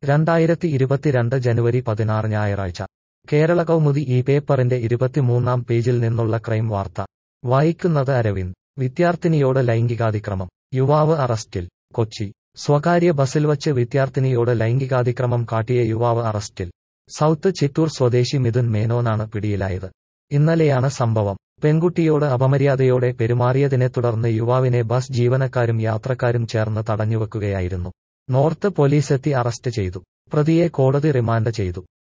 രണ്ടായിരത്തി ഇരുപത്തിരണ്ട് ജനുവരി പതിനാറ് ഞായറാഴ്ച കേരള കൗമുദി ഈ പേപ്പറിന്റെ ഇരുപത്തിമൂന്നാം പേജിൽ നിന്നുള്ള ക്രൈം വാർത്ത വായിക്കുന്നത് അരവിന്ദ് വിദ്യാർത്ഥിനിയോട് ലൈംഗികാതിക്രമം യുവാവ് അറസ്റ്റിൽ കൊച്ചി സ്വകാര്യ ബസിൽ വച്ച് വിദ്യാർത്ഥിനിയോട് ലൈംഗികാതിക്രമം കാട്ടിയ യുവാവ് അറസ്റ്റിൽ സൗത്ത് ചിറ്റൂർ സ്വദേശി മിഥുൻ മേനോനാണ് പിടിയിലായത് ഇന്നലെയാണ് സംഭവം പെൺകുട്ടിയോട് അപമര്യാദയോടെ പെരുമാറിയതിനെ തുടർന്ന് യുവാവിനെ ബസ് ജീവനക്കാരും യാത്രക്കാരും ചേർന്ന് തടഞ്ഞുവെക്കുകയായിരുന്നു നോർത്ത് പോലീസെത്തി അറസ്റ്റ് ചെയ്തു പ്രതിയെ കോടതി റിമാൻഡ് ചെയ്തു